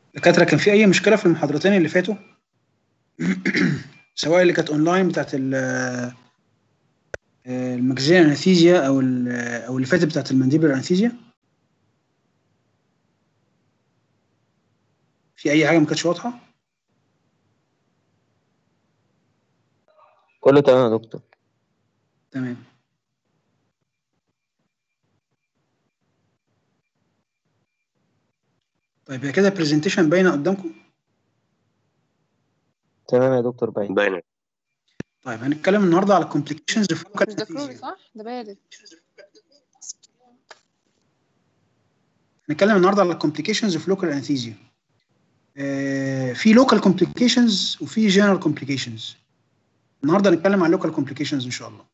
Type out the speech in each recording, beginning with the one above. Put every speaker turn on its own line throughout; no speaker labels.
دكاتره كان في اي مشكله في المحاضرتين اللي فاتوا سواء اللي كانت اونلاين بتاعت ال- آه، المجزيه انستيزيا او ال- او اللي فاتت بتاعت المانديبل انستيزيا في اي حاجه ما كانتش واضحه
كله تمام يا دكتور
تمام طيب هي كده برزنتيشن باينه قدامكم
تمام يا دكتور باين
باينه
طيب هنتكلم النهارده على complications of local
مش ده كروي
anesthesia
صح؟ ده بارد
هنتكلم النهارده على complications of local anesthesia آه، في local complications وفي general complications النهارده هنتكلم عن local complications ان شاء الله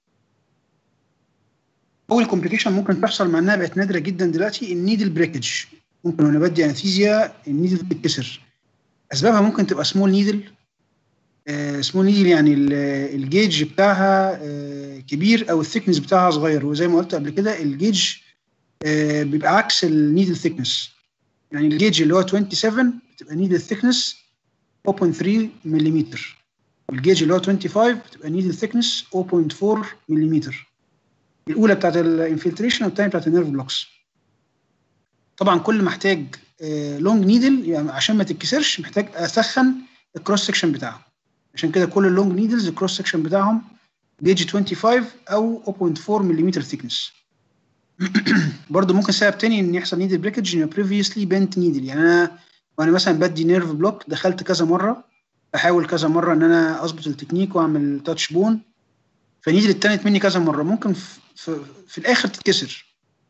اول complication ممكن تحصل مع انها بقت نادره جدا دلوقتي النيدل بريكج ممكن وانا بدي انستيزيا النيدل تتكسر اسبابها ممكن تبقى سمول نيدل سمول نيدل يعني ال- الجيج بتاعها آه، كبير او الثيكنس بتاعها صغير وزي ما قلت قبل كده الجيج آه، بيبقى عكس النيدل ثيكنس يعني الجيج اللي هو 27 بتبقى نيدل ثيكنس 0.3 ملم والجيج اللي هو 25 بتبقى نيدل ثيكنس 0.4 ملم الاولى بتاعت الانفلتريشن والثانيه بتاعت النيرف بلوكس طبعا كل ما احتاج لونج نيدل يعني عشان ما تتكسرش محتاج اسخن الكروس سكشن بتاعها عشان كده كل اللونج نيدلز الكروس سكشن بتاعهم جيج 25 او 0.4 ملم ثيكنس برضه ممكن سبب تاني ان يحصل نيدل بريكج ان بريفيوسلي بنت نيدل يعني انا وانا مثلا بدي نيرف بلوك دخلت كذا مره بحاول كذا مره ان انا اظبط التكنيك واعمل تاتش بون فنيدل اتنت مني كذا مره ممكن في, في, في الاخر تتكسر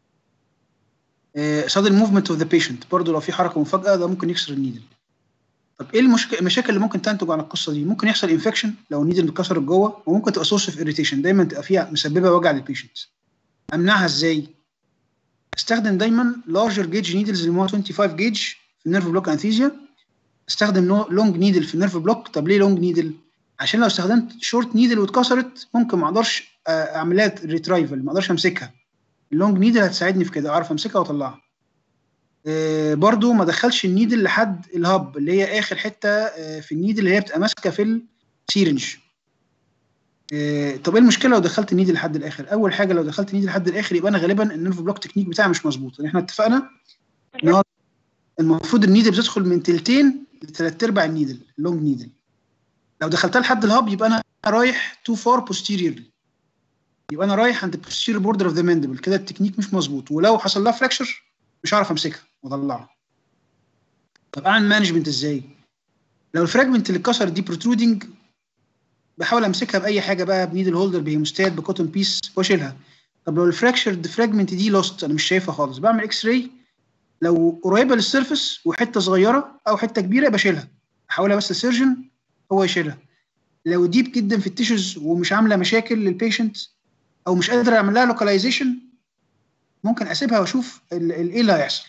صاد الموفمنت اوف ذا بيشنت برضه لو في حركه مفاجاه ده ممكن يكسر النيدل طب ايه المشك... المشاكل اللي ممكن تنتج عن القصه دي ممكن يحصل انفكشن لو النيدل اتكسرت جوه وممكن تبقى سورس اوف اريتيشن دايما تبقى فيها مسببه وجع للبيشنت امنعها ازاي استخدم دايما لارجر جيج نيدلز اللي هو 25 جيج في النيرف بلوك انثيزيا استخدم لونج نيدل في النيرف بلوك طب ليه لونج نيدل عشان لو استخدمت شورت نيدل واتكسرت ممكن ما اقدرش آه، اعمل لها ريترايفل ما اقدرش امسكها اللونج نيدل هتساعدني في كده اعرف امسكها واطلعها آه، برضو ما دخلش النيدل لحد الهب اللي هي اخر حته آه، في النيدل اللي هي بتبقى ماسكه في السيرنج آه، طب ايه المشكله لو دخلت النيدل لحد الاخر اول حاجه لو دخلت النيدل لحد الاخر يبقى انا غالبا النيرف بلوك تكنيك بتاعي مش مظبوط يعني احنا اتفقنا ان هو المفروض النيدل بتدخل من تلتين لثلاث ارباع النيدل اللونج نيدل لو دخلتها لحد الهب يبقى انا رايح تو فار posteriorly يبقى انا رايح عند posterior border of the mandible كده التكنيك مش مظبوط ولو حصل لها فراكشر مش هعرف امسكها واطلعها طب اعمل مانجمنت ازاي لو الفراجمنت اللي اتكسر دي بروترودنج بحاول امسكها باي حاجه بقى بنيدل هولدر بهيموستات بكوتون بيس واشيلها طب لو الفراكشرد فراجمنت دي لوست انا مش شايفها خالص بعمل اكس راي لو قريبه للسيرفس وحته صغيره او حته كبيره بشيلها احاولها بس السيرجن هو يشيلها لو ديب جدا في التيشوز ومش عامله مشاكل للبيشنت او مش قادر اعمل لها لوكاليزيشن ممكن اسيبها واشوف ال- ال- ايه اللي هيحصل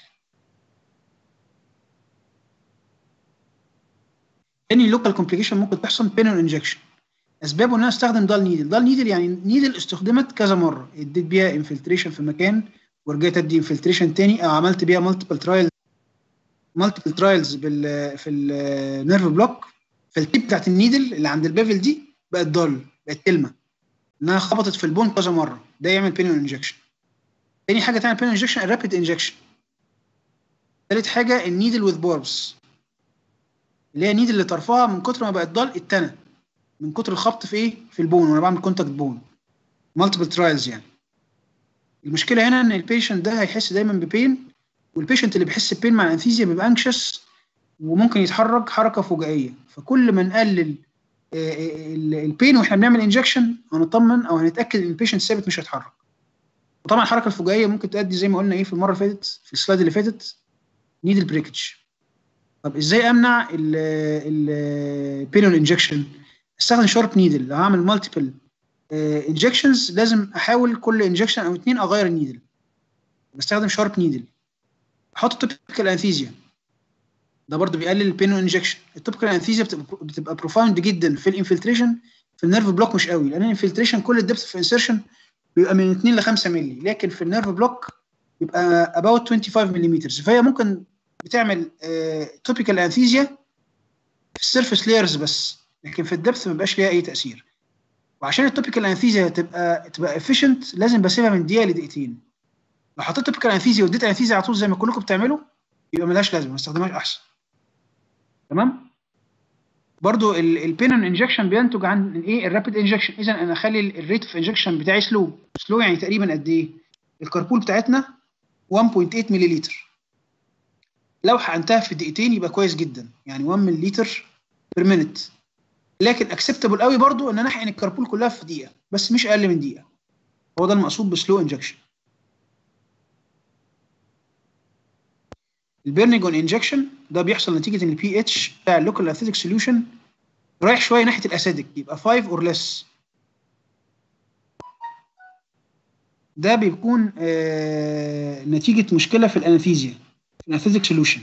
تاني لوكال كومبليكيشن ممكن تحصل بينال انجكشن اسبابه ان انا استخدم دال نيدل دال نيدل يعني نيدل استخدمت كذا مره اديت بيها انفلتريشن في مكان ورجعت ادي انفلتريشن تاني او عملت بيها مالتيبل ترايل مالتيبل ترايلز بال في النيرف بلوك فالتيب بتاعت النيدل اللي عند البيفل دي بقت ضل بقت تلمع انها خبطت في البون كذا مره ده يعمل بينال انجكشن تاني حاجه تعمل بينال انجكشن الرابيد انجكشن تالت حاجه النيدل وذ بوربس اللي هي النيدل اللي طرفها من كتر ما بقت ضل اتنى من كتر الخبط في ايه في البون وانا بعمل كونتاكت بون مالتيبل ترايلز يعني المشكله هنا ان البيشنت ده هيحس دايما ببين والبيشنت اللي بيحس ببين مع الانثيزيا بيبقى انكشس وممكن يتحرك حركه فجائيه فكل ما نقلل آه، آه، ال- البين واحنا بنعمل انجكشن هنطمن او هنتاكد ان البيشنت ثابت مش هيتحرك وطبعا الحركه الفجائيه ممكن تؤدي زي ما قلنا ايه في المره اللي فاتت في السلايد اللي فاتت نيدل بريكج طب ازاي امنع البينول انجكشن استخدم شارب نيدل لو هعمل مالتيبل انجكشنز لازم احاول كل انجكشن او اتنين اغير النيدل بستخدم شارب نيدل احط توبيكال انثيزيا ده برضو بيقلل البينول انجكشن التوبيكال انثيزيا بتبقى بتبقى بروفاوند جدا في الانفلتريشن في النيرف بلوك مش قوي لان الانفلتريشن كل الدبث في انسرشن بيبقى من 2 ل 5 مللي لكن في النيرف بلوك بيبقى about 25 ملم فهي ممكن بتعمل توبيكال انثيزيا في السيرفيس لايرز بس لكن في الدبث ما بيبقاش ليها اي تاثير وعشان التوبيكال انثيزيا تبقى تبقى افيشنت لازم بسيبها من دقيقه لدقيقتين لو حطيت توبيكال انثيزيا واديت انثيزيا على طول زي ما كلكم بتعملوا يبقى ملهاش لازمه ما استخدمهاش احسن تمام برضو البينون انجكشن بينتج عن ايه الرابيد انجكشن اذا انا اخلي الريت اوف انجكشن بتاعي سلو سلو يعني تقريبا قد ايه الكربول بتاعتنا 1.8 ملي لو حقنتها في دقيقتين يبقى كويس جدا يعني 1 ملي بير مينت لكن اكسبتابل قوي برضو ان انا احقن الكربول كلها في دقيقه بس مش اقل من دقيقه هو ده المقصود بسلو انجكشن البيرنيجون انجكشن ده بيحصل نتيجه ان البي اتش بتاع اللوكال اثيتيك سوليوشن رايح شويه ناحيه الاسيدك يبقى 5 اور ليس ده بيكون آه نتيجه مشكله في الانستيزيا في الانستيزيك سوليوشن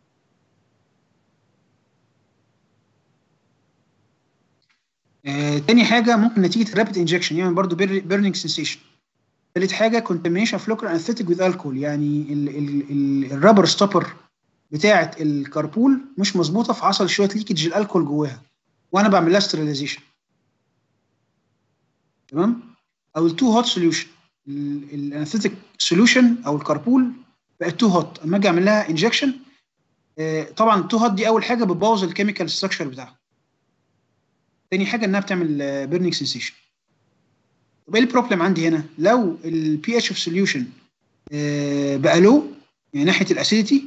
آه تاني حاجه ممكن نتيجه الرابيد انجكشن يعني برضو بيرنينج سنسيشن ثالث حاجه كونتامينيشن اوف لوكال انستيك وذ الكول يعني الرابر ستوبر بتاعه الكربول مش مظبوطه فحصل شويه ليكج الالكول جواها وانا بعمل لها ستريلايزيشن تمام او التو هوت سوليوشن الانستيك سوليوشن او الكربول بقت تو هوت اما اجي اعمل لها انجكشن طبعا التو هوت دي اول حاجه بتبوظ الكيميكال ستراكشر بتاعها تاني حاجه انها بتعمل بيرنينج سنسيشن طب ايه البروبلم عندي هنا لو البي اتش اوف سوليوشن بقى لو يعني ناحيه الاسيديتي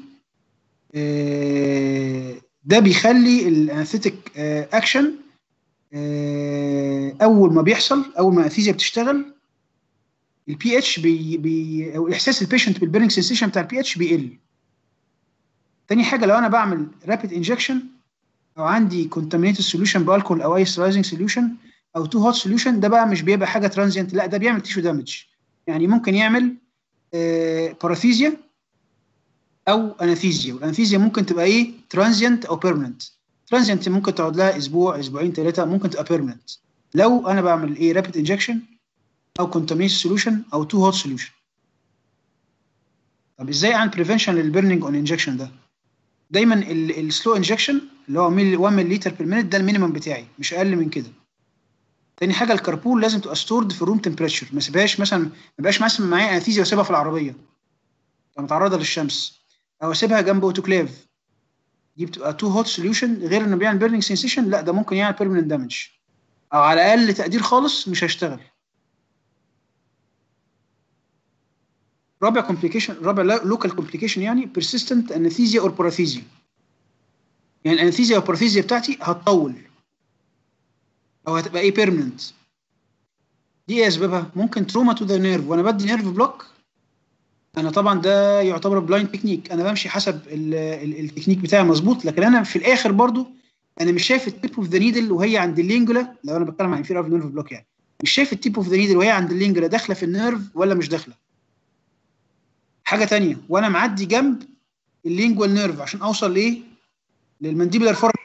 ده بيخلي الانستيك اكشن اول ما بيحصل اول ما الانستيزيا بتشتغل البي اتش بي, بي او احساس البيشنت بالبيرنينج سنسيشن بتاع البي اتش بيقل تاني حاجه لو انا بعمل رابيد انجكشن او عندي كونتامينيتد سوليوشن بالكول او اي سترايزنج سوليوشن او تو هوت سوليوشن ده بقى مش بيبقى حاجه ترانزيانت لا ده بيعمل تيشو دامج يعني ممكن يعمل باراثيزيا او اناثيزيا والاناثيزيا ممكن تبقى ايه ترانزيانت او بيرمننت ترانزيانت ممكن تقعد لها اسبوع اسبوعين ثلاثه ممكن تبقى بيرمننت لو انا بعمل ايه رابيد انجكشن او كونتامينيشن سوليوشن او تو هوت سوليوشن طب ازاي اعمل بريفنشن للبيرنينج اون انجكشن ده دايما السلو انجكشن اللي هو 1 ملي لتر بير مينت ده المينيمم بتاعي مش اقل من كده تاني حاجه الكربول لازم تبقى ستورد في الروم تمبريتشر ما سيبهاش مثلا ما يبقاش مثلا معايا انستيزيا واسيبها في العربيه تبقى متعرضه للشمس او اسيبها جنب اوتوكليف دي بتبقى تو هوت سوليوشن غير انه بيعمل بيرنينج سنسيشن لا ده ممكن يعمل بيرمننت دامج او على اقل تقدير خالص مش هيشتغل رابع كومبليكيشن رابع لوكال كومبليكيشن يعني بيرسيستنت انستيزيا اور باراثيزيا يعني الانستيزيا او الباراثيزيا بتاعتي هتطول او هتبقى ايه بيرمننت دي ايه اسبابها ممكن تروما تو ذا نيرف وانا بدي نيرف بلوك انا طبعا ده يعتبر بلايند تكنيك انا بمشي حسب ال ال التكنيك بتاعي مظبوط لكن انا في الاخر برضو انا مش شايف التيب اوف ذا نيدل وهي عند اللينجولا لو انا بتكلم عن انفير اوف نيرف بلوك يعني مش شايف التيب اوف ذا نيدل وهي عند اللينجولا داخله في النيرف ولا مش داخله حاجه تانية وانا معدي جنب اللينجوال نيرف عشان اوصل لايه للمنديبلر فورم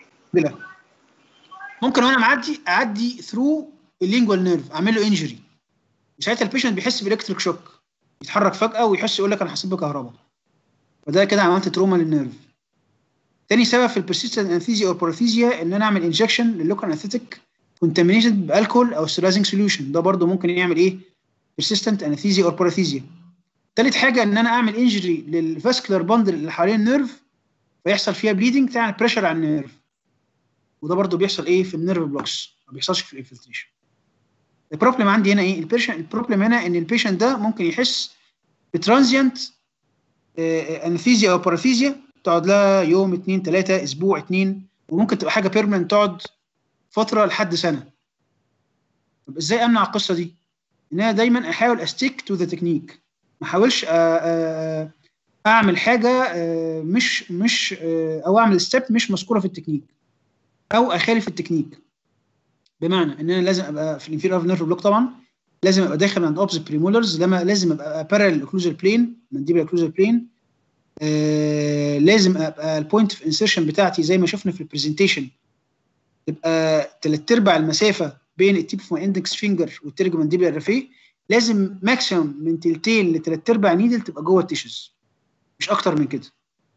ممكن وانا معدي اعدي ثرو اللينجوال نيرف اعمل له انجري ساعتها البيشنت بيحس بالكتريك شوك يتحرك فجاه ويحس يقول لك انا حسيت بكهرباء فده كده عملت تروما للنيرف تاني سبب في البرسيستنت انثيزيا او باراثيزيا ان انا اعمل انجكشن للوكال انثيتيك كونتامينيشن بالكول او ستيلايزنج سوليوشن ده برده ممكن يعمل ايه persistent انثيزيا او باراثيزيا تالت حاجه ان انا اعمل انجري للفاسكولار باندل اللي حوالين النيرف فيحصل فيها بليدنج تعمل بريشر على النيرف وده برضو بيحصل ايه في النيرف بلوكس ما بيحصلش في الانفلتريشن البروبلم عندي هنا ايه البروبلم هنا ان البيشنت ده ممكن يحس بترانزيانت انستيزيا او باراثيزيا تقعد لها يوم اثنين ثلاثه اسبوع اثنين وممكن تبقى حاجه بيرمننت تقعد فتره لحد سنه طب ازاي امنع القصه دي ان انا دايما احاول استيك تو ذا تكنيك ما احاولش اعمل حاجه مش مش او اعمل ستيب مش مذكوره في التكنيك او اخالف التكنيك بمعنى ان انا لازم ابقى في الانفيريور نيرف بلوك طبعا لازم ابقى داخل عند اوبزيت بريمولرز لما لازم ابقى بارل اوكلوزال بلين منديبل اوكلوزال بلين آه لازم ابقى البوينت اوف انسيرشن بتاعتي زي ما شفنا في البرزنتيشن تبقى ثلاث ارباع المسافه بين التيب اوف ماي اندكس فينجر والترجو منديبل رافيه لازم ماكسيمم من تلتين لثلاث ارباع نيدل تبقى جوه التيشوز مش اكتر من كده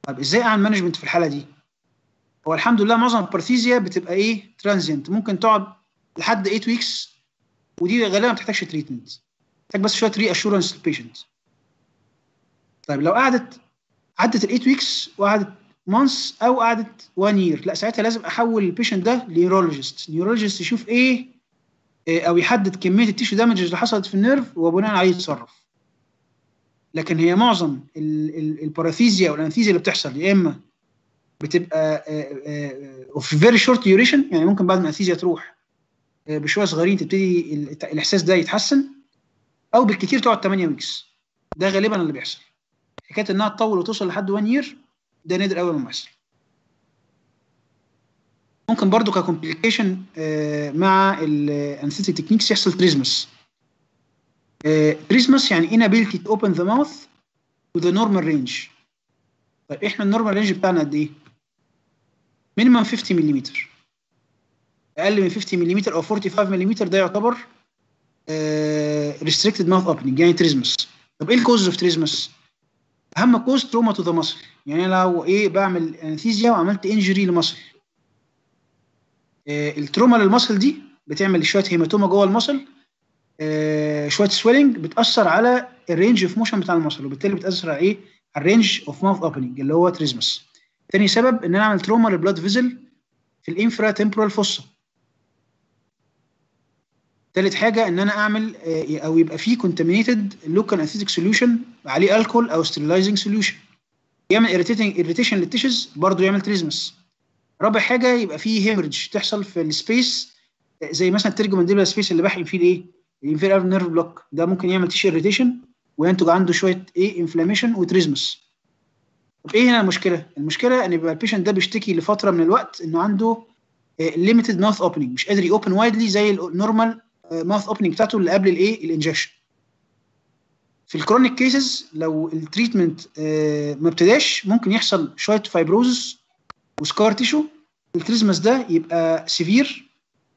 طيب ازاي اعمل مانجمنت في الحاله دي هو الحمد لله معظم البارثيزيا بتبقى ايه ترانزينت ممكن تقعد لحد 8 ويكس ودي غالبا ما بتحتاجش تريتمنت محتاج بس شويه ري اشورنس للبيشنت طيب لو قعدت عدت ال 8 ويكس وقعدت مانثs او قعدت 1 يير لا ساعتها لازم احول البيشنت ده لنيورولوجيست نيورولوجيست يشوف ايه او يحدد كميه التيشو دامجز اللي حصلت في النيرف وبناء عليه يتصرف لكن هي معظم الباراثيزيا والانثيزيا اللي بتحصل يا اما بتبقى اوف فيري شورت ديوريشن يعني ممكن بعد ما الانثيزيا تروح بشويه صغيرين تبتدي الاحساس ده يتحسن او بالكثير تقعد 8 ويكس ده غالبا اللي بيحصل حكايه انها تطول وتوصل لحد 1 يير ده نادر قوي لما يحصل ممكن برضو ككومبليكيشن مع الانستيك تكنيكس يحصل تريزمس تريزمس يعني inability to open the mouth to the normal range طيب احنا النورمال رينج بتاعنا قد ايه؟ مينيمم 50 ملم اقل من 50 ملم او 45 ملم ده يعتبر ريستريكتد ماوث اوبننج يعني تريزمس طب ايه الكوز اوف تريزمس؟ اهم كوز تروما تو ذا ماسل يعني لو ايه بعمل انستيزيا وعملت انجري لماسل آه التروما للماسل دي بتعمل شويه هيماتوما جوه الماسل آه شويه سويلنج بتاثر على الرينج اوف موشن بتاع الماسل وبالتالي بتاثر على ايه؟ على الرينج اوف ماوث اوبننج اللي هو تريزمس تاني سبب ان انا اعمل تروما للبلاد فيزل في الانفرا تمبورال فوسا تالت حاجه ان انا اعمل آه او يبقى فيه كونتامينيتد لوكال انستيك سوليوشن عليه الكول او ستيرلايزنج سوليوشن يعمل اريتيتنج اريتيشن للتيشز برضه يعمل تريزمس رابع حاجه يبقى فيه هيمرج تحصل في السبيس زي مثلا الترجمانديبل سبيس اللي بحقن فيه الايه الانفيرير نيرف بلوك ده ممكن يعمل تيشر اريتيشن وينتج عنده شويه ايه انفلاميشن وتريزمس طب ايه هنا المشكله المشكله ان يبقى البيشنت ده بيشتكي لفتره من الوقت انه عنده ليميتد ماوث اوبننج مش قادر يوبن وايدلي زي النورمال ماوث اوبننج بتاعته اللي قبل الايه الانجكشن في الكرونيك كيسز لو التريتمنت ما ابتداش ممكن يحصل شويه فايبروزس وسكار تيشو التريزمس ده يبقى سيفير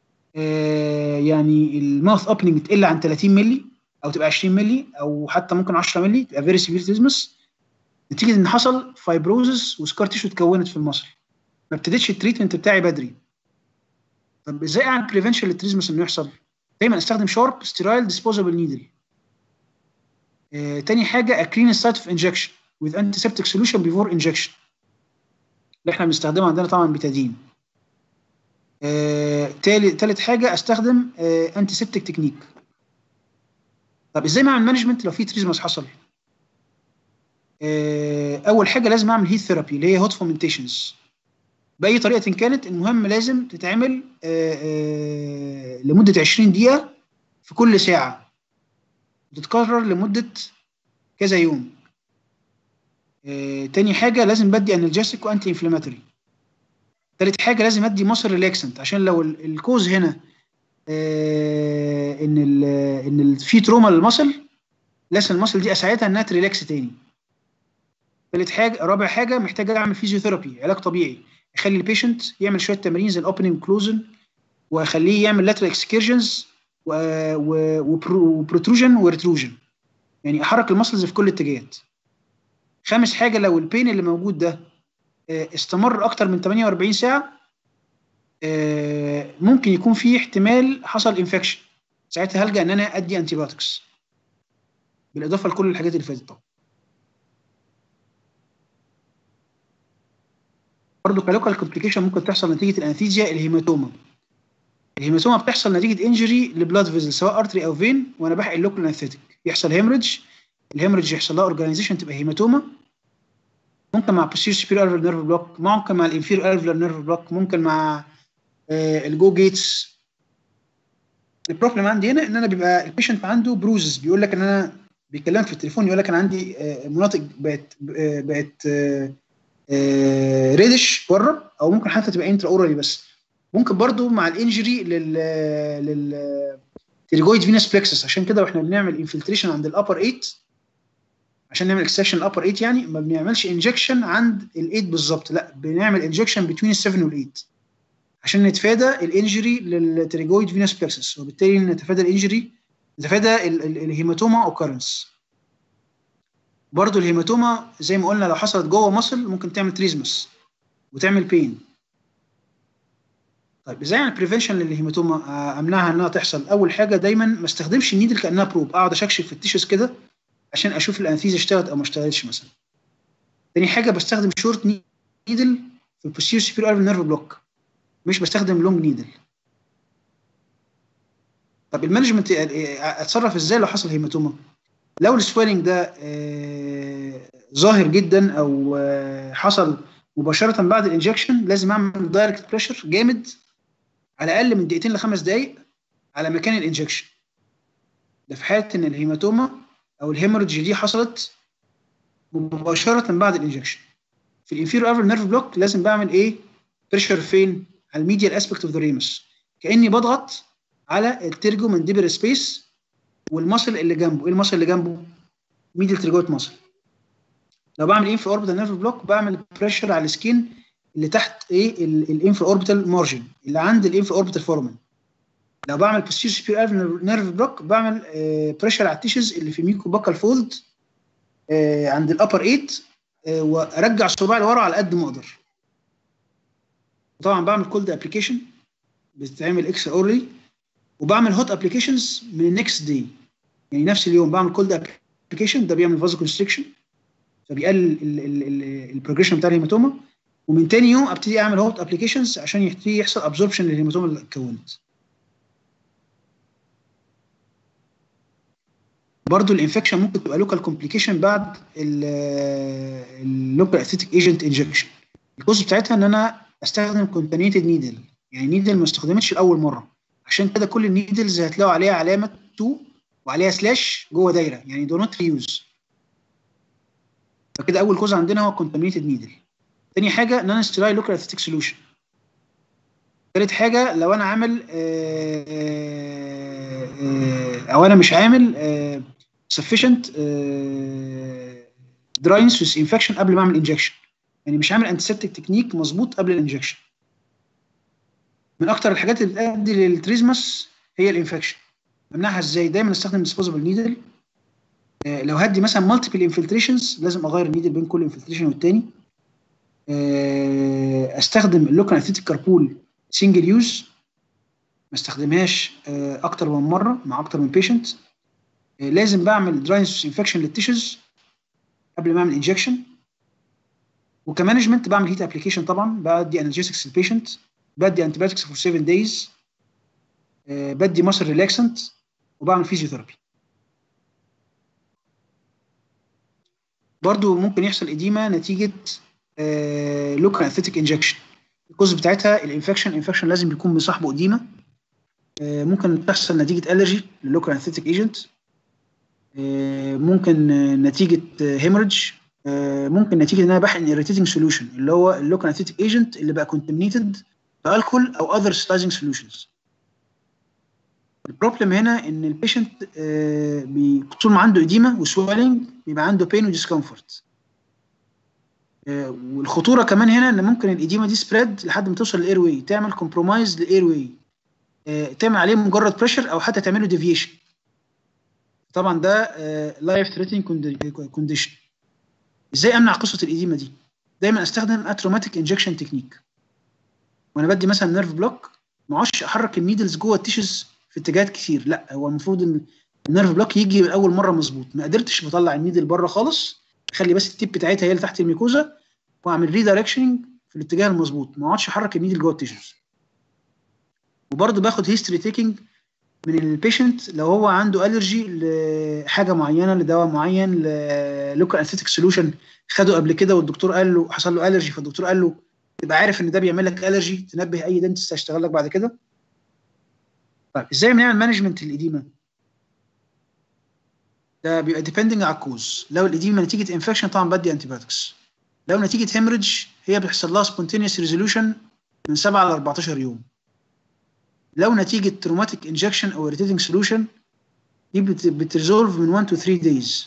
يعني الماوث اوبننج تقل عن 30 مللي او تبقى 20 مللي او حتى ممكن 10 مللي تبقى فيري سيفير تريزمس نتيجه ان حصل فايبروزس وسكار تيشو اتكونت في المصل ما ابتديتش التريتمنت بتاعي بدري طب ازاي اعمل بريفنشن للتريزمس انه يحصل دايما استخدم شارب ستيرايل ديسبوزابل نيدل آه، تاني حاجه اكلين السايت اوف انجكشن with antiseptic solution before injection اللي احنا بنستخدمها عندنا طبعا بتادين آه، تالت تالت حاجه استخدم انتي سيبتك تكنيك طب ازاي اعمل مانجمنت لو في تريزمس حصل آه، اول حاجه لازم اعمل هيت ثيرابي اللي هي هوت فومنتيشنز باي طريقه كانت المهم لازم تتعمل آه، آه، لمده 20 دقيقه في كل ساعه تتكرر لمده كذا يوم آه، تاني حاجه لازم بدي انرجيستيك وانتي انفلاماتوري تالت حاجه لازم ادي مصر ريلاكسنت عشان لو ال- الكوز هنا آه، ان ال ان ال في تروما للمصل لازم المصل دي اساعدها انها تريلاكس تاني تالت حاجه رابع حاجه محتاج اعمل فيزيوثيرابي علاج طبيعي اخلي البيشنت يعمل شويه تمارين زي الاوبننج وكلوزن واخليه يعمل لاترال اكسكيرجنز وبروتروجن وريتروجن يعني احرك المسلز في كل الاتجاهات خامس حاجه لو البين اللي موجود ده آه، استمر اكتر من 48 ساعه آه، ممكن يكون في احتمال حصل انفكشن ساعتها هلجا ان انا ادي انتي بايوتكس بالاضافه لكل الحاجات اللي فاتت طبعا برضه كلوكال كومبليكيشن ممكن تحصل نتيجه الانثيزيا الهيماتوما الهيماتوما بتحصل نتيجه انجري لبلاد فيزل سواء ارتري او فين وانا بحقن لوكال انثيتك يحصل هيمرج الهيمرج يحصل لها اورجانيزيشن تبقى هيماتوما ممكن مع posterior superior alveolar نيرف بلوك ممكن مع الانفير alveolar نيرف بلوك ممكن مع آه الجو جيتس البروبلم عندي هنا ان انا بيبقى البيشنت عنده بروزز بيقول لك ان انا بيكلمك في التليفون يقول لك انا عندي آه مناطق بقت آه بقت آه آه ريدش بره او ممكن حتى تبقى انترا اورالي بس ممكن برضو مع الانجري لل لل تيريجويد فينس بلكسس عشان كده واحنا بنعمل انفلتريشن عند الابر 8 عشان نعمل اكستراكشن الابر 8 يعني ما بنعملش انجكشن عند ال 8 بالظبط لا بنعمل انجكشن بين ال 7 وال 8 عشان نتفادى الانجري للتريجويد فينس بلكسس وبالتالي نتفادى الانجري نتفادى ال- ال- الهيماتوما اوكرنس برضو الهيماتوما زي ما قلنا لو حصلت جوه مصل ممكن تعمل تريزمس وتعمل بين طيب ازاي اعمل بريفنشن للهيماتوما آه، امنعها انها تحصل اول حاجه دايما ما استخدمش النيدل كانها بروب اقعد اشكشك في التيشوز كده عشان اشوف الانستيزيا اشتغلت او ما اشتغلتش مثلا تاني حاجه بستخدم شورت نيدل في البوستيريور سوبيريور نيرف بلوك مش بستخدم لونج نيدل طب المانجمنت آه، اتصرف ازاي لو حصل هيماتوما لو السويلنج ده آه، ظاهر جدا او آه، حصل مباشره بعد الانجكشن لازم اعمل دايركت بريشر جامد على الاقل من دقيقتين لخمس دقائق على مكان الانجكشن ده في حاله ان الهيماتوما او الهيموريدج دي حصلت مباشره بعد الانجكشن في الانفيرو افر نيرف بلوك لازم بعمل ايه بريشر فين على الميديال اسبكت اوف ذا ريمس كاني بضغط على الترجو مانديبل سبيس والمصل اللي جنبه ايه المصل اللي جنبه ميدل تريجوت مصل لو بعمل انفرا اوربيتال نيرف بلوك بعمل بريشر على السكين اللي تحت ايه الانفرا اوربيتال مارجن اللي عند الانفرا اوربيتال فورمن لو بعمل بوستير سبير نيرف بلوك بعمل بريشر على التيشز اللي في ميكو باكال فولد آه، عند الابر 8 آه، وارجع الصباع لورا على قد ما اقدر طبعا بعمل كولد ابلكيشن بتتعمل اكس اورلي وبعمل هوت ابلكيشنز من النكست داي يعني نفس اليوم بعمل كولد ابلكيشن ده بيعمل فازو كونستريكشن فبيقلل البروجريشن بتاع الهيماتوما ومن تاني يوم ابتدي اعمل هوت ابلكيشنز عشان يبتدي يحصل ابزوربشن للهيماتوما اللي اتكونت برضو الانفكشن ممكن تبقى لوكال كومبليكيشن بعد اللوكال اثيتيك ايجنت انجكشن الكوز بتاعتها ان انا استخدم كونتينيتد نيدل يعني نيدل ما استخدمتش لاول مره عشان كده كل النيدلز هتلاقوا عليها علامه 2 وعليها سلاش جوه دايره يعني دو نوت ريوز فكده اول كوز عندنا هو كونتامينيتد نيدل تاني حاجه نون ستيرايل لوكال اثيتيك سوليوشن تالت حاجه لو انا عامل آه، آه، آه، او انا مش عامل sufficient دراينس with انفكشن قبل ما اعمل انجكشن يعني مش عامل انتيسبتيك تكنيك مظبوط قبل الانجكشن من اكتر الحاجات اللي بتؤدي للتريزمس هي الانفكشن امنعها ازاي دايما استخدم ديسبوزبل نيدل لو هدي مثلا مالتيبل انفلتريشنز لازم اغير النيدل بين كل انفلتريشن والتاني آه، استخدم اللوكال اثيتيك كاربول سنجل يوز ما استخدمهاش آه، اكتر من مره مع اكتر من بيشنت لازم بعمل دراينس انفكشن للتيشوز قبل ما اعمل انجكشن وكمانجمنت بعمل هيت ابلكيشن طبعا بدي انرجيسكس للبيشنت بدي انتبيوتكس فور 7 دايز بدي ماسل ريلاكسنت وبعمل فيزيوثيرابي برضو ممكن يحصل اديمه نتيجه لوكال اثيتيك انجكشن الكوز بتاعتها الانفكشن انفكشن لازم يكون مصاحبه اديمه آه، ممكن تحصل نتيجه الرجي للوكال اثيتيك ايجنت ممكن آه، نتيجه هيموريدج ممكن نتيجه ان انا بحقن irritating سوليوشن اللي هو اللوكال اثيتيك ايجنت اللي بقى كونتامينيتد بالكول او اذر ستايزنج سوليوشنز البروبلم هنا ان البيشنت طول ما عنده اديمه وسويلنج بيبقى عنده بين وديسكمفورت والخطوره كمان هنا ان ممكن الاديمه دي سبريد لحد ما توصل للاير واي تعمل كومبرومايز للاير واي تعمل عليه مجرد بريشر او حتى تعمل له ديفيشن طبعا ده لايف ثريتنج كونديشن ازاي امنع قصه الاديمه دي دايما استخدم اتروماتيك انجكشن تكنيك وانا بدي مثلا نيرف بلوك ما اقعدش احرك النيدلز جوه التيشوز في اتجاهات كتير لا هو المفروض ان النيرف بلوك يجي من اول مره مظبوط ما قدرتش بطلع النيدل بره خالص خلي بس التيب بتاعتها هي اللي تحت الميكوزا واعمل ريدايركشننج في الاتجاه المظبوط ما اقعدش احرك النيدل جوه التيشوز وبرده باخد هيستوري تيكينج من البيشنت لو هو عنده الرجي لحاجه معينه لدواء معين لوكال انستيك سوليوشن خده قبل كده والدكتور قال له حصل له الرجي فالدكتور قال له تبقى عارف ان ده بيعمل لك الرجي تنبه اي دنتست هيشتغل لك بعد كده طيب ازاي بنعمل مانجمنت للاديمه ده بيبقى ديبندنج على الكوز لو الاديمه نتيجه انفكشن طبعا بدي انتيبيوتكس لو نتيجه هيمرج هي بيحصل لها سبونتينيوس ريزولوشن من 7 ل 14 يوم لو نتيجه تروماتيك انجكشن او irritating سوليوشن دي بتريزولف من 1 to 3 دايز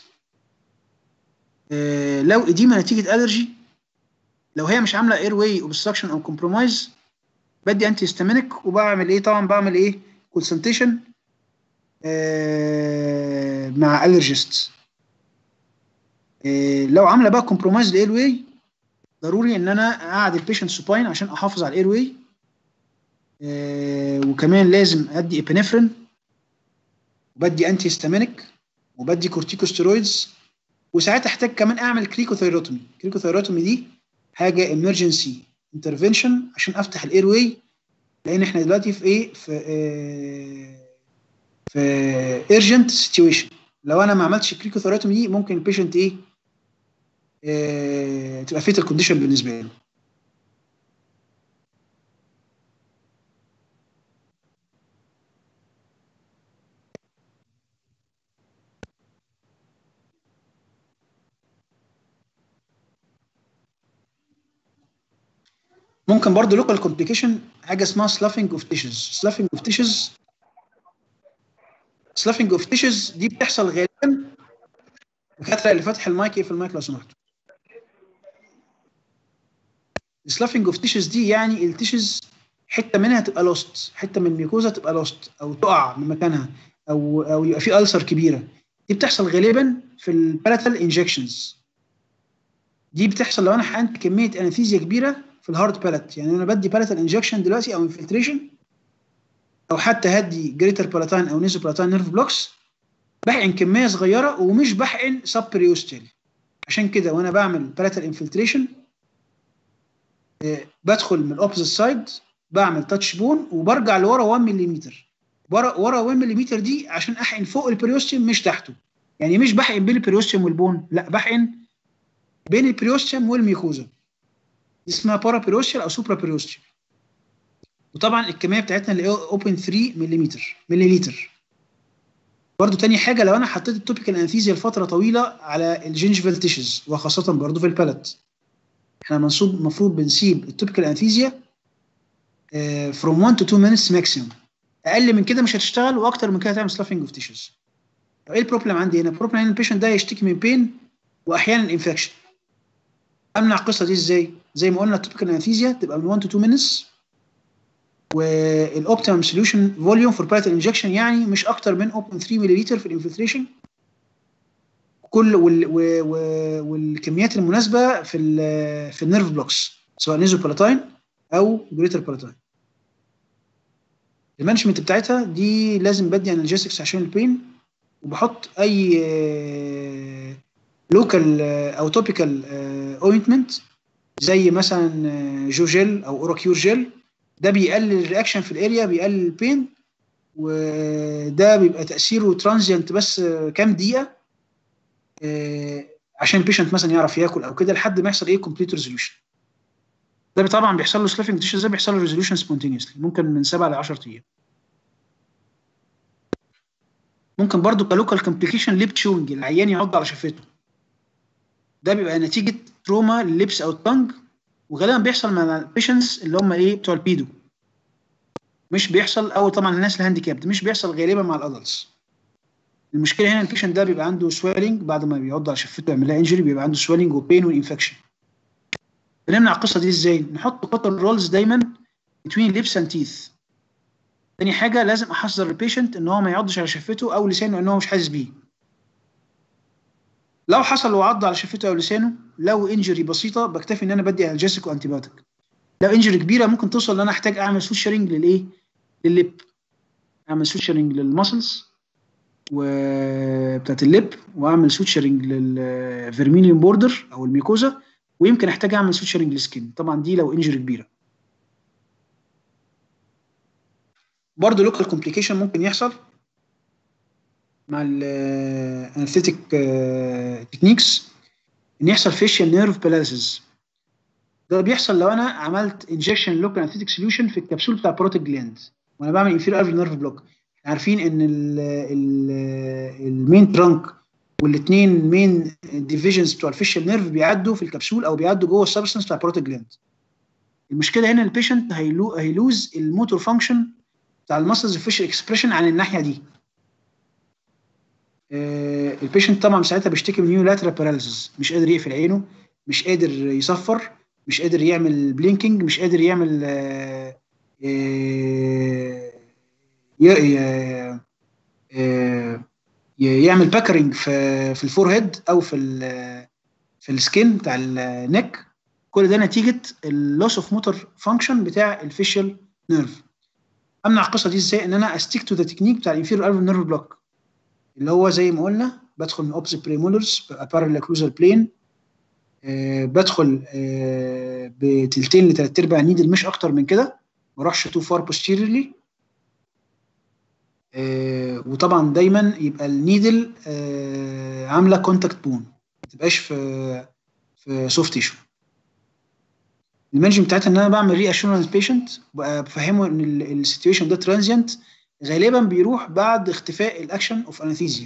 آه لو اديمه نتيجه الرجي لو هي مش عامله اير واي اوبستراكشن او كومبرومايز بدي انتي هيستامينيك وبعمل ايه طبعا بعمل ايه كونسلتيشن آه مع الرجيست إيه لو عامله بقى كومبرومايز الاير واي ضروري ان انا اقعد البيشنت سوباين عشان احافظ على الاير واي إيه وكمان لازم ادي ابنفرين وبدي انتي هيستامينيك وبدي كورتيكوستيرويدز وساعات احتاج كمان اعمل كريكوثيروتومي الكريكوثيروتومي دي حاجه ايمرجنسي انترفنشن عشان افتح الاير واي لان احنا دلوقتي في ايه في إيه في ايرجنت سيتويشن لو انا ما عملتش كريكوثيروتومي دي ممكن البيشنت ايه, إيه تبقى فيتال كونديشن بالنسبه له ممكن برضه لوكال كومبليكيشن حاجه اسمها سلافنج اوف تيشز سلافنج اوف تيشز سلافنج اوف تيشز دي بتحصل غالبا الدكاتره اللي فاتح المايك ايه في المايك لو سمحتوا السلافنج اوف تيشز دي يعني التيشز حته منها تبقى لوست حته من الميكوزا تبقى لوست او تقع من مكانها او او يبقى في ألسر كبيره دي بتحصل غالبا في البالاتال انجكشنز دي بتحصل لو انا حقنت كميه انستيزيا كبيره في الهارد بالات يعني انا بدي بالاتال انجكشن دلوقتي او انفلتريشن او حتى هدي جريتر بالاتاين او نيزو بالاتاين نيرف بلوكس بحقن كميه صغيره ومش بحقن سب بريوستال عشان كده وانا بعمل بالاتال انفلتريشن بدخل من الاوبوزيت سايد بعمل تاتش بون وبرجع لورا 1 ملم ورا ورا 1 ملم دي عشان احقن فوق البريوستيوم مش تحته يعني مش بحقن بين البريوستيوم والبون لا بحقن بين البريوستيوم والميكوزا دي اسمها بارا بريوستيال او سوبرا بريوستيال وطبعا الكميه بتاعتنا اللي هي 0.3 ملم مليلتر برضو تاني حاجه لو انا حطيت التوبيكال انستيزيا لفتره طويله على الجينجفال تيشز وخاصه برضو في البالات احنا منصوب المفروض بنسيب التوبيكال انستيزيا فروم 1 تو 2 مينتس ماكسيموم اقل من كده مش هتشتغل واكتر من كده هتعمل سلافنج اوف تيشز ايه البروبلم عندي هنا البروبلم ان البيشنت ده يشتكي من بين واحيانا انفكشن امنع القصه دي ازاي زي ما قلنا التوبيكال انستيزيا تبقى من 1 تو 2 مينتس والاوبتيمم سوليوشن فوليوم فور بايتال انجكشن يعني مش اكتر من 0.3 ملل في الانفلتريشن كل وال والكميات المناسبه في ال في النيرف بلوكس سواء نيزو بالاتاين او جريتر بالاتاين المانجمنت بتاعتها دي لازم بدي انالجيسكس عشان البين وبحط اي لوكال او توبيكال اوينتمنت زي مثلا جوجيل او اوراكيور جيل ده بيقلل الرياكشن في الاريا بيقلل البين وده بيبقى تاثيره ترانزيانت بس كام دقيقه عشان البيشنت مثلا يعرف ياكل او كده لحد ما يحصل ايه كومبليت ريزوليوشن ده طبعا بيحصل له سلافنج تيشز ده بيحصل له ريزوليوشن سبونتينيوسلي ممكن من 7 ل 10 ايام ممكن برضو كلوكال كومبليكيشن ليب تشوينج العيان يعض على شفته ده بيبقى نتيجه تروما لللبس او التنج وغالبا بيحصل مع البيشنتس اللي هم ايه بتوع البيدو مش بيحصل او طبعا الناس الهانديكابد مش بيحصل غالبا مع الادلتس المشكله هنا البيشنت ده بيبقى عنده سويلنج بعد ما بيعض على شفته يعمل لها انجري بيبقى عنده سويلنج وبين وانفكشن بنمنع القصه دي ازاي نحط كوتن رولز دايما بين ليبس اند تيث تاني حاجه لازم احذر البيشنت ان هو ما يعضش على شفته او لسانه ان هو مش حاسس بيه لو حصل وعض على شفته او لسانه لو انجري بسيطه بكتفي ان انا بدي انالجيسيك وانتيبيوتيك لو انجري كبيره ممكن توصل ان انا احتاج اعمل سوشرنج للايه لللب اعمل سوشرنج للمسلز وبتاعت اللب واعمل سوتشرنج للفيرميليون بوردر او الميكوزا ويمكن احتاج اعمل سوتشرنج للسكين طبعا دي لو انجري كبيره برضه لوكال كومبليكيشن ممكن يحصل مع الانستيتيك تكنيكس ان يحصل فيشيال نيرف بلاسز ده بيحصل لو انا عملت انجكشن لوكال انستيتيك سوليوشن في الكبسول بتاع بروتيك جلاند وانا بعمل انفير ارفي نيرف بلوك عارفين ان المين ترانك والاثنين مين ديفيجنز بتوع الفيشيال نيرف بيعدوا في الكبسول او بيعدوا جوه السبستنس بتاع بروتيك جلاند المشكله هنا البيشنت هيلو هيلوز الموتور فانكشن بتاع المسلز الفيشيال اكسبريشن عن الناحيه دي آه البيشنت طبعا ساعتها بيشتكي من يونيلاترال باراليسيس مش قادر يقفل عينه مش قادر يصفر مش قادر يعمل بلينكينج مش قادر يعمل آه آه يعمل باكرنج في في الفور هيد او في في السكين بتاع النك كل ده نتيجه اللوس اوف موتور فانكشن بتاع الفيشال نيرف امنع القصه دي ازاي ان انا استيك تو ذا تكنيك بتاع الانفيريور الفر نيرف بلوك اللي هو زي ما قلنا بدخل من اوبزيت بريمولرز بارل كلوزال بلين آه بدخل آه بتلتين لتلات ارباع نيدل مش اكتر من كده ما اروحش تو فار بوستيريورلي آه وطبعا دايما يبقى النيدل آه عامله كونتاكت بون ما تبقاش في في سوفت تيشو المانجمنت بتاعتها ان انا بعمل ري اشورنس بيشنت بفهمه ان السيتويشن ده ترانزيانت غالبا بيروح بعد اختفاء الاكشن اوف انستيزيا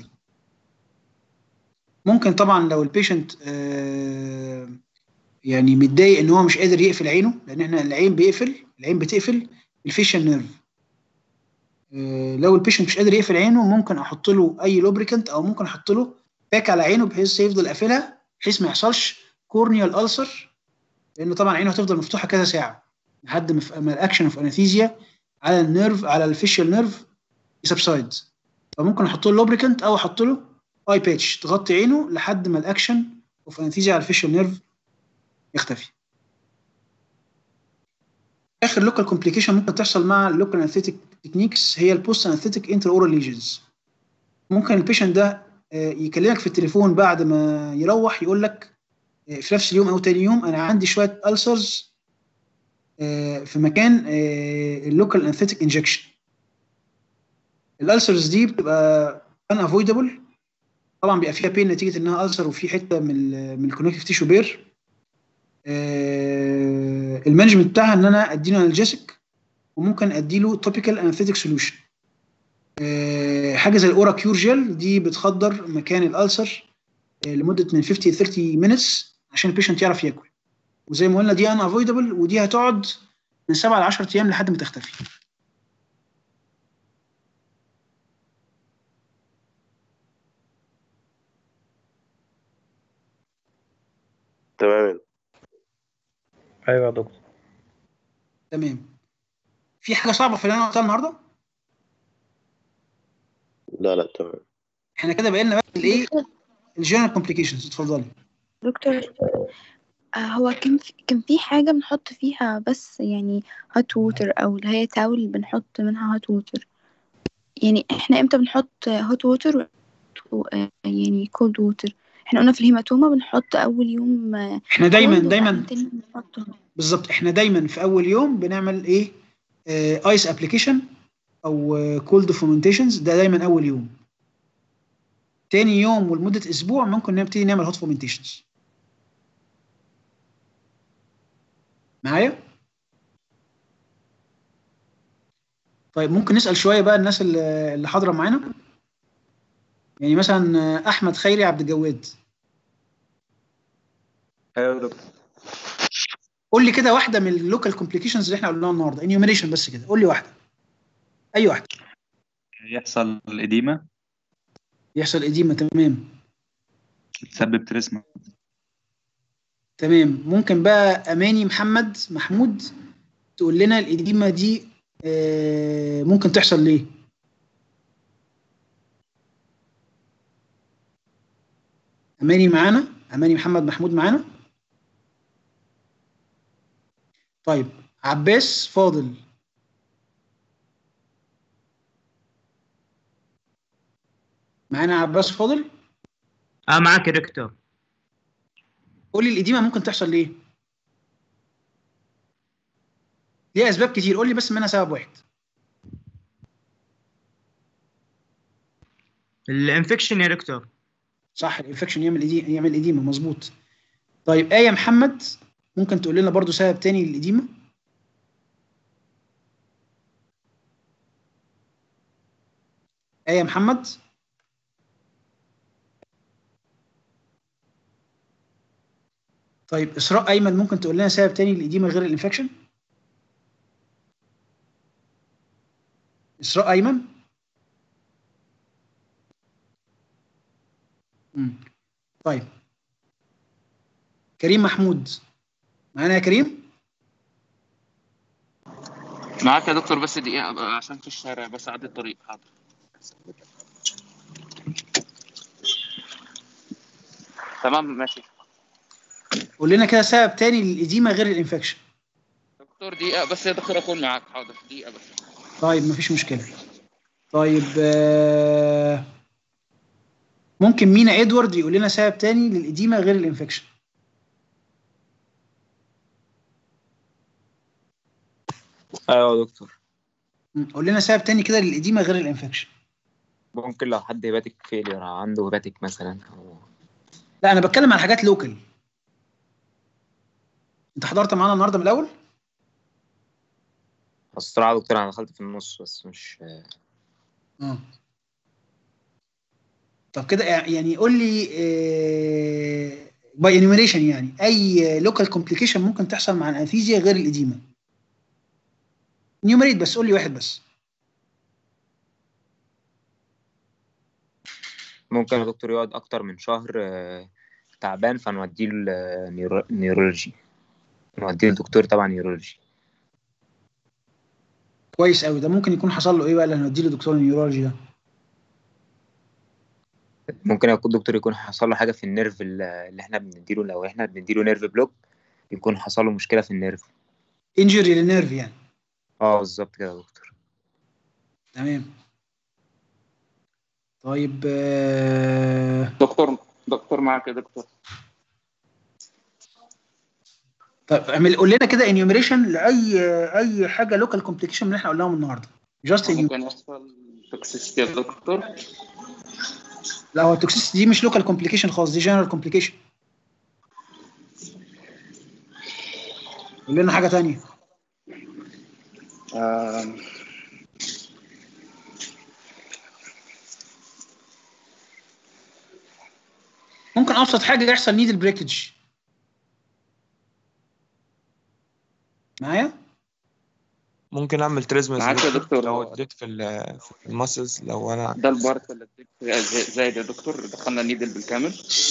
ممكن طبعا لو البيشنت آه يعني متضايق ان هو مش قادر يقفل عينه لان احنا العين بيقفل العين بتقفل الفيشال نيرف آه لو البيشنت مش قادر يقفل عينه ممكن احط له اي لوبريكانت او ممكن احط له باك على عينه بحيث يفضل قافلها بحيث ما يحصلش كورنيال ألسر لان طبعا عينه هتفضل مفتوحه كذا ساعه لحد ما الاكشن اوف انستيزيا على النيرف على الفيشال نيرف يسبسايد فممكن احط له لوبريكانت او احط له اي باتش تغطي عينه لحد ما الاكشن اوف انستيزيا على الفيشال نيرف يختفي اخر لوكال كومبليكيشن ممكن تحصل مع اللوكال انستيتيك تكنيكس هي البوست انستيتيك انتر اورال ليجنز ممكن البيشنت ده يكلمك في التليفون بعد ما يروح يقول لك في نفس اليوم او تاني يوم انا عندي شويه ألسرز في مكان اللوكال انثيتيك انجكشن الألسرز دي بتبقى ان افويدبل طبعا بيبقى فيها بين نتيجه انها ألسر وفي حته من ال من الكونكتيف تيشو بير المانجمنت بتاعها ان انا اديله انالجيسك وممكن اديله توبيكال انثيتيك سوليوشن حاجه زي الاورا كيور جيل دي بتخدر مكان الألسر لمده من 50 ل 30 مينتس عشان البيشنت يعرف ياكل وزي ما قلنا دي ان افويدبل ودي هتقعد من 7 ل 10 ايام لحد ما تختفي
تمام
ايوه يا دكتور
تمام في حاجه صعبه في اللي انا قلتها النهارده
لا لا تمام
احنا كده بقى لنا بس الايه الجنرال كومبليكيشنز اتفضلي
دكتور آه هو كان في كان في حاجة بنحط فيها بس يعني هات ووتر أو اللي هي تاول بنحط منها هات ووتر يعني احنا امتى بنحط هات ووتر يعني كولد ووتر احنا قلنا في الهيماتوما بنحط أول يوم آه،
احنا دايما
cold
دايما
وبعدين تاني بنحط
بالظبط احنا دايما في اول يوم بنعمل ايه ايس ابلكيشن او كولد فومنتيشنز ده دايما اول يوم تاني يوم ولمده اسبوع ممكن نبتدي نعمل هوت فومنتيشنز معايا طيب ممكن نسال شويه بقى الناس اللي اللي حاضره معانا يعني مثلا آه، احمد خيري عبد الجواد
ايوه يا دكتور
قول لي كده واحده من اللوكال كومبليكيشنز اللي احنا قلناها النهارده انيوميريشن بس كده قول لي واحده اي واحده
يحصل الإديمة
يحصل اديمه تمام
تسبب تريسما
تمام ممكن بقى اماني محمد محمود تقول لنا الاديمه دي آه، ممكن تحصل ليه اماني معانا اماني محمد محمود معانا طيب عباس فاضل معانا عباس فاضل
اه معاك يا دكتور
قول لي الاديمه ممكن تحصل ليه ليه اسباب كتير قول لي بس منها سبب واحد
الانفكشن يا دكتور
صح الانفكشن يعمل إدي... يعمل اديمه مظبوط طيب ايه محمد ممكن تقول لنا برضو سبب تاني للاديمه ايه محمد طيب اسراء ايمن ممكن تقول لنا سبب تاني للاديمه غير الانفكشن اسراء ايمن مم. طيب كريم محمود معانا يا كريم
معاك يا دكتور بس دقيقة أبقى عشان في الشارع بس أعدي الطريق حاضر تمام ماشي
قول لنا كده سبب تاني للإديمة غير الانفكشن
دكتور دقيقة بس يا دكتور أكون معاك حاضر دقيقة بس
طيب مفيش مشكلة طيب آه، ممكن مينا ادوارد يقول لنا سبب تاني للإديمة غير الانفكشن
ايوه يا دكتور
م، قول لنا سبب تاني كده للإديمة غير الانفكشن
ممكن لو حد هيباتيك فيلير عنده هيباتيك مثلا او
لا أنا بتكلم على حاجات لوكال أنت حضرت معانا النهاردة من الأول؟
الصراحه يا دكتور انا دخلت في النص بس مش
اه طب كده يعني قول لي باي انيميريشن يعني اي لوكال كومبليكيشن ممكن تحصل مع الانفيزيا غير الاديمه نيومريت بس قول لي واحد بس
ممكن يا دكتور يقعد اكتر من شهر آه، تعبان فنوديه النيورولوجي نوديه لدكتور طبعا نيورولوجي
كويس قوي ده ممكن يكون حصل له ايه بقى اللي هنديه لدكتور النيورولوجي ده
ممكن يكون دكتور يكون حصل له حاجه في النيرف اللي اللي احنا بنديله لو احنا بنديله نيرف بلوك يكون حصل له مشكله في النيرف
انجري للنيرف يعني
اه بالظبط كده يا دكتور
تمام طيب آه،
دكتور دكتور معاك يا دكتور
طيب اعمل قول لنا كده انيوميريشن لاي اي حاجه لوكال كومبليكيشن من اللي احنا قلناهم النهارده جاست
ممكن يحصل توكسيستي يا دكتور
لا هو التوكسيستي دي مش لوكال كومبليكيشن خالص دي جنرال كومبليكيشن قول لنا حاجه تانية
آم،
ممكن ابسط حاجه يحصل نيدل بريكج معايا
ممكن اعمل تريزمز
معاك يا دكتور.
لو اديت في ال- في الماسلز لو انا
ده البارت اللي اديك فيها زي- زايد يا دكتور دخلنا النيدل بالكامل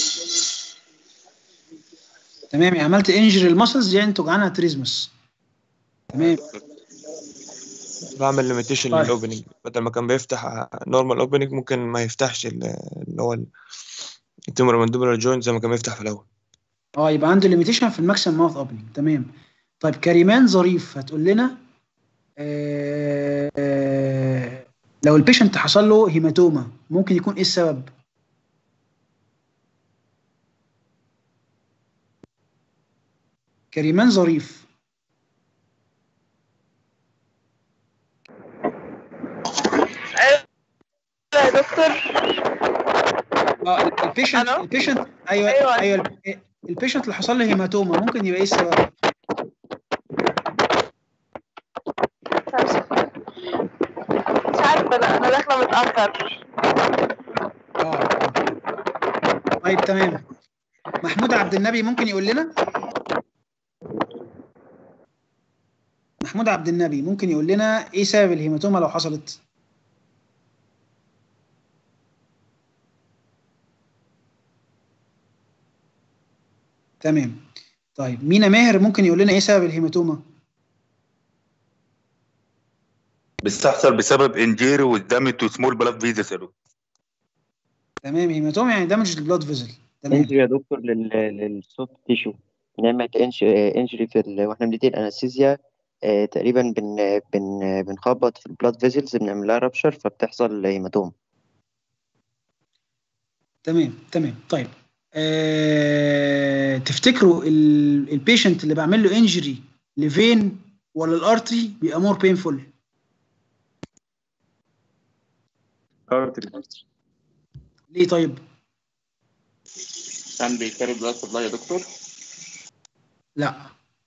تمام يعني عملت انجري المسلز ينتج عنها تريزمس تمام
بعمل ليميتيشن
طيب.
للاوبننج بدل ما كان بيفتح نورمال اوبننج ممكن ما يفتحش ال- اللي هو التيمور مانديبولار جوينت زي ما كان بيفتح في الاول
اه يبقى عنده ليميتيشن في الماكسيمم ماوث اوبننج تمام طيب كريمان ظريف هتقول لنا آه آه لو البيشنت حصل له هيماتوما ممكن يكون ايه السبب؟ كريمان ظريف
يا دكتور
اه البيشنت
ألو؟
البيشنت ايوه
أيوة.
ايوه البيشنت اللي حصل له هيماتوما ممكن يبقى ايه السبب؟
مش عارفة لا أنا داخلة متأخر
اه طيب تمام محمود عبد النبي ممكن يقول لنا محمود عبد النبي ممكن يقول لنا ايه سبب الهيماتوما لو حصلت تمام طيب مينا ماهر ممكن يقول لنا ايه سبب الهيماتوما
بتحصل بسبب انجيري والدم تو سمول بلاد فيزس يا دكتور
تمام هيماتوما يعني دامج البلاد فيزل تمام
انجري يا دكتور لل للسوفت تيشو نعمل انج انجري في ال... واحنا بندي الانستيزيا آه، تقريبا بن... بن... بنخبط في البلاد فيزلز بنعمل لها رابشر فبتحصل هيماتوم
تمام تمام طيب أه... تفتكروا البيشنت اللي بعمل له انجري لفين ولا الارتري بيبقى مور بينفول ليه طيب
كان بيكاري بلاد سبلاي يا دكتور
لا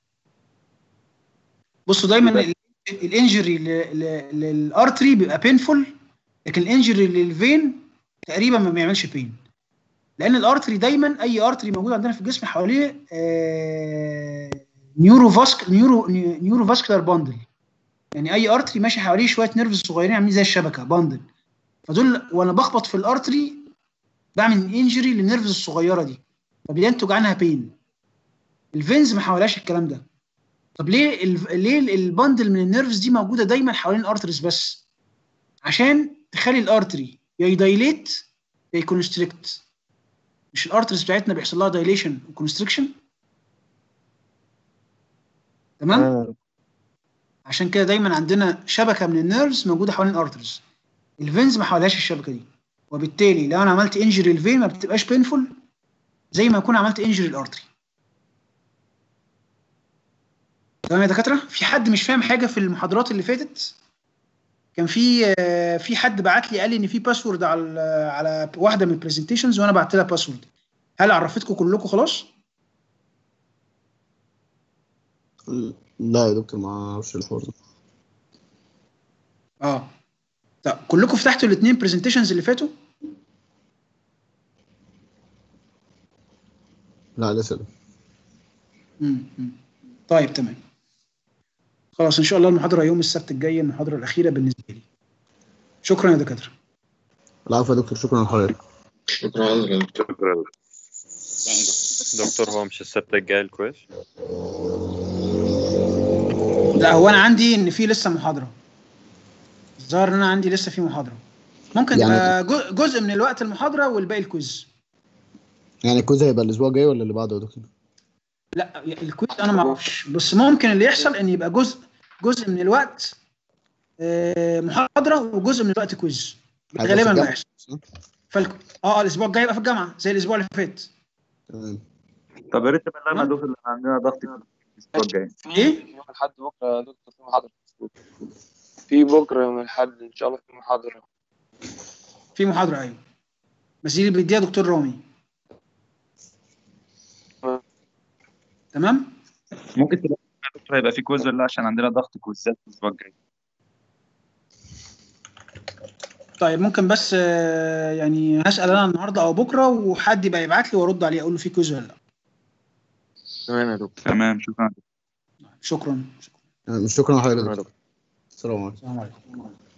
بصوا دايما ال- الانجري ل- ل- للارتري بيبقى بينفول لكن الانجري للفين تقريبا ما بيعملش بين لان الارتري دايما اي ارتري موجود عندنا في الجسم حواليه آه نيورو فاسك نيورو نيورو فاسكولار باندل يعني اي ارتري ماشي حواليه شويه نيرفز صغيرين عاملين زي الشبكه باندل فدول وانا بخبط في الارتري بعمل انجري للنيرفز الصغيره دي فبينتج عنها بين الفينز ما حوالهاش الكلام ده طب ليه ال... ليه الباندل من النيرفز دي موجوده دايما حوالين الارتريز بس عشان تخلي الارتري يا يدايليت يا يكونستريكت مش الارتريز بتاعتنا بيحصل لها دايليشن وكونستريكشن تمام عشان كده دايما عندنا شبكه من النيرفز موجوده حوالين الارترز الفينز ما حواليهاش الشبكه دي وبالتالي لو انا عملت انجري الفين ما بتبقاش بينفول زي ما اكون عملت انجري الارتري تمام يا دكاتره في حد مش فاهم حاجه في المحاضرات اللي فاتت كان في آه، في حد بعت لي قال لي ان في باسورد على على واحده من البرزنتيشنز وانا بعت لها باسورد هل عرفتكم كلكم خلاص
لا يا دكتور ما اعرفش الحوار ده
اه طب كلكم فتحتوا الاثنين برزنتيشنز اللي فاتوا
لا لسه ده.
مم. مم. طيب تمام خلاص ان شاء الله المحاضره يوم السبت الجاي المحاضره الاخيره بالنسبه لي شكرا يا دكاتره
العفو يا دكتور شكرا لحضرتك
شكرا شكرا
دكتور هو مش السبت الجاي الكويز
لا هو انا عندي ان في لسه محاضره الظاهر ان انا عندي لسه في محاضره ممكن
يعني-
تبقى جو- جزء من الوقت المحاضره والباقي الكويز
يعني الكويز هيبقى الاسبوع الجاي ولا اللي بعده يا دكتور
لا الكويز انا ما اعرفش بس ممكن اللي يحصل ان يبقى جزء جزء من الوقت آه، محاضره وجزء من الوقت كويز
هيبقى في
غالبا ما
الجامعة،
يحصل فالك... اه الاسبوع الجاي يبقى في الجامعه زي الاسبوع اللي فات
تمام
طب يا ريت تبلغنا يا دكتور لان عندنا ضغط الاسبوع الجاي
ايه
يوم الأحد بكرة يا دكتور في محاضرة في بكرة يوم الأحد إن شاء الله في محاضرة
في محاضره ايوه بس دي اللي بيديها دكتور رامي تمام
ممكن تبقى يا دكتور هيبقى في كويز ولا لا عشان عندنا ضغط كويزات الاسبوع الجاي
طيب ممكن بس آه، يعني هسال انا النهارده او بكره وحد يبقى يبعت لي وارد عليه اقول له في كويز ولا لا
تمام يا دكتور تمام شكرا
شكرا
شكرا لحضرتك السلام عليكم
السلام عليكم